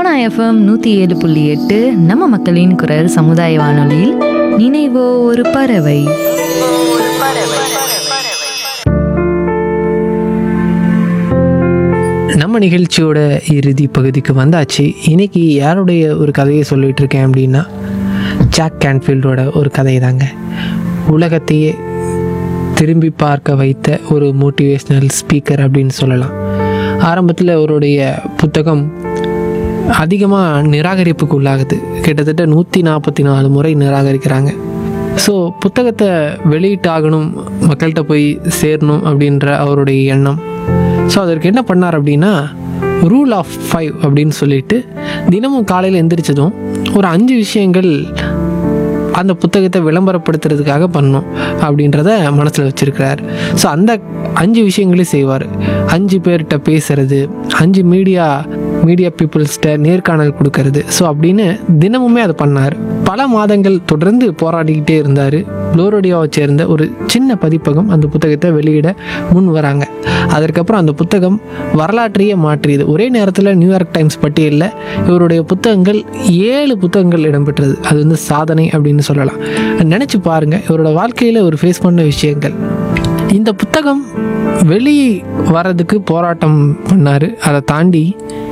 Sona FM நூற்றி ஏழு புள்ளி எட்டு நம்ம மக்களின் குரல் சமுதாய வானொலியில் நினைவோ ஒரு பறவை நம்ம நிகழ்ச்சியோட இறுதி பகுதிக்கு வந்தாச்சு இன்னைக்கு யாருடைய ஒரு கதையை சொல்லிட்டு இருக்கேன் அப்படின்னா ஜாக் கேன்ஃபீல்டோட ஒரு கதை தாங்க உலகத்தையே திரும்பி பார்க்க வைத்த ஒரு மோட்டிவேஷ்னல் ஸ்பீக்கர் அப்படின்னு சொல்லலாம் ஆரம்பத்தில் அவருடைய புத்தகம் அதிகமாக நிராகரிப்புக்கு உள்ளாகுது கிட்டத்தட்ட நூற்றி நாற்பத்தி நாலு முறை நிராகரிக்கிறாங்க ஸோ புத்தகத்தை வெளியிட்டாகணும் மக்கள்கிட்ட போய் சேரணும் அப்படின்ற அவருடைய எண்ணம் ஸோ அதற்கு என்ன பண்ணார் அப்படின்னா ரூல் ஆஃப் ஃபைவ் அப்படின்னு சொல்லிட்டு தினமும் காலையில் எந்திரிச்சதும் ஒரு அஞ்சு விஷயங்கள் அந்த புத்தகத்தை விளம்பரப்படுத்துறதுக்காக பண்ணணும் அப்படின்றத மனசில் வச்சுருக்கிறார் ஸோ அந்த அஞ்சு விஷயங்களையும் செய்வார் அஞ்சு பேர்கிட்ட பேசுறது அஞ்சு மீடியா மீடியா பீப்புள்ஸ்கிட்ட நேர்காணல் கொடுக்கறது ஸோ அப்படின்னு தினமுமே அதை பண்ணார் பல மாதங்கள் தொடர்ந்து போராடிக்கிட்டே இருந்தார் புளோரோடியாவை சேர்ந்த ஒரு சின்ன பதிப்பகம் அந்த புத்தகத்தை வெளியிட முன் வராங்க அதற்கப்புறம் அந்த புத்தகம் வரலாற்றையே மாற்றியது ஒரே நேரத்தில் நியூயார்க் டைம்ஸ் பட்டியலில் இவருடைய புத்தகங்கள் ஏழு புத்தகங்கள் இடம்பெற்றது அது வந்து சாதனை அப்படின்னு சொல்லலாம் நினச்சி பாருங்கள் இவரோட வாழ்க்கையில் ஒரு ஃபேஸ் பண்ண விஷயங்கள் இந்த புத்தகம் வெளியே வர்றதுக்கு போராட்டம் பண்ணார் அதை தாண்டி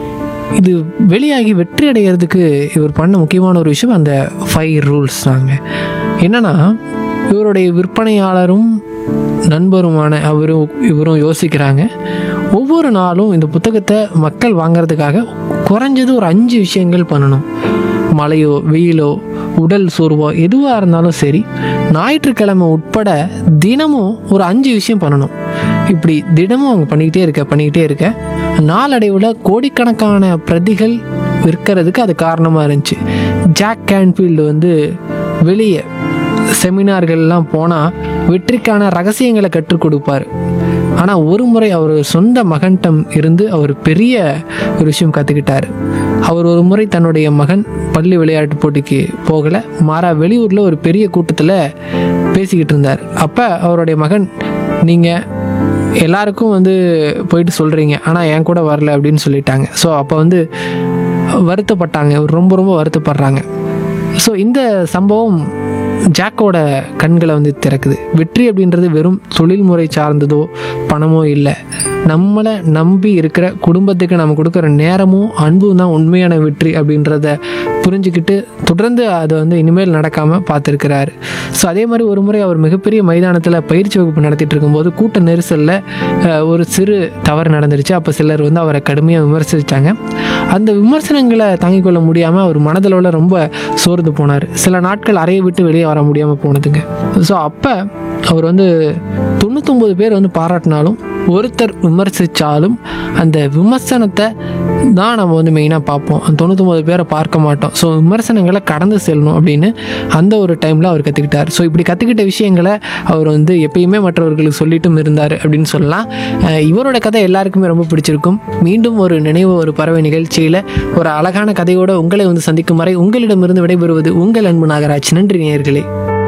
இது வெளியாகி வெற்றி அடைகிறதுக்கு இவர் பண்ண முக்கியமான ஒரு விஷயம் அந்த ஃபைவ் ரூல்ஸ் தாங்க என்னன்னா இவருடைய விற்பனையாளரும் நண்பருமான அவரும் இவரும் யோசிக்கிறாங்க ஒவ்வொரு நாளும் இந்த புத்தகத்தை மக்கள் வாங்குறதுக்காக குறைஞ்சது ஒரு அஞ்சு விஷயங்கள் பண்ணணும் மழையோ வெயிலோ உடல் சோர்வோ எதுவாக இருந்தாலும் சரி ஞாயிற்றுக்கிழமை உட்பட தினமும் ஒரு அஞ்சு விஷயம் பண்ணணும் இப்படி தினமும் அவங்க பண்ணிக்கிட்டே இருக்க பண்ணிக்கிட்டே இருக்க நாளடைவில் கோடிக்கணக்கான பிரதிகள் விற்கிறதுக்கு அது காரணமாக இருந்துச்சு ஜாக் கேன்ஃபீல்டு வந்து வெளியே செமினார்கள்லாம் போனால் வெற்றிக்கான ரகசியங்களை கற்றுக் கொடுப்பார் ஆனால் ஒரு முறை அவர் சொந்த மகன்டம் இருந்து அவர் பெரிய ஒரு விஷயம் கற்றுக்கிட்டார் அவர் ஒரு முறை தன்னுடைய மகன் பள்ளி விளையாட்டு போட்டிக்கு போகலை மாறா வெளியூரில் ஒரு பெரிய கூட்டத்தில் பேசிக்கிட்டு இருந்தார் அப்போ அவருடைய மகன் நீங்கள் எல்லாருக்கும் வந்து போயிட்டு சொல்கிறீங்க ஆனால் என் கூட வரல அப்படின்னு சொல்லிட்டாங்க ஸோ அப்போ வந்து வருத்தப்பட்டாங்க ரொம்ப ரொம்ப வருத்தப்படுறாங்க ஸோ இந்த சம்பவம் ஜாக்கோட கண்களை வந்து திறக்குது வெற்றி அப்படின்றது வெறும் தொழில்முறை சார்ந்ததோ பணமோ இல்லை நம்மளை நம்பி இருக்கிற குடும்பத்துக்கு நம்ம கொடுக்குற நேரமும் அன்பும் தான் உண்மையான வெற்றி அப்படின்றத புரிஞ்சுக்கிட்டு தொடர்ந்து அதை வந்து இனிமேல் நடக்காமல் பார்த்துருக்கிறாரு ஸோ அதே மாதிரி ஒரு முறை அவர் மிகப்பெரிய மைதானத்தில் பயிற்சி வகுப்பு நடத்திட்டு இருக்கும்போது கூட்ட நெரிசலில் அஹ், ஒரு சிறு தவறு நடந்துருச்சு அப்போ சிலர் வந்து அவரை கடுமையாக விமர்சித்தாங்க அந்த விமர்சனங்களை தாங்கிக் கொள்ள முடியாமல் அவர் மனதளவில் ரொம்ப சோர்ந்து போனார் சில நாட்கள் அறையை விட்டு வெளியே வர முடியாமல் போனதுங்க ஸோ அப்போ அவர் வந்து தொண்ணூத்தொம்பது பேர் வந்து பாராட்டினாலும் ஒருத்தர் விமர்சித்தாலும் அந்த விமர்சனத்தை தான் நம்ம வந்து மெயினாக பார்ப்போம் அந்த தொண்ணூத்தொம்பது பேரை பார்க்க மாட்டோம் ஸோ விமர்சனங்களை கடந்து செல்லணும் அப்படின்னு அந்த ஒரு டைமில் அவர் கற்றுக்கிட்டார் ஸோ இப்படி கற்றுக்கிட்ட விஷயங்களை அவர் வந்து எப்பயுமே மற்றவர்களுக்கு சொல்லிட்டும் இருந்தார் அப்படின்னு சொல்லலாம் அஹ் இவரோட கதை எல்லாருக்குமே ரொம்ப பிடிச்சிருக்கும் மீண்டும் ஒரு நினைவு ஒரு பறவை நிகழ்ச்சியில் ஒரு அழகான கதையோட உங்களை வந்து சந்திக்கும் வரை உங்களிடமிருந்து விடைபெறுவது உங்கள் அன்பு நாகராஜ் நன்றி நேயர்களே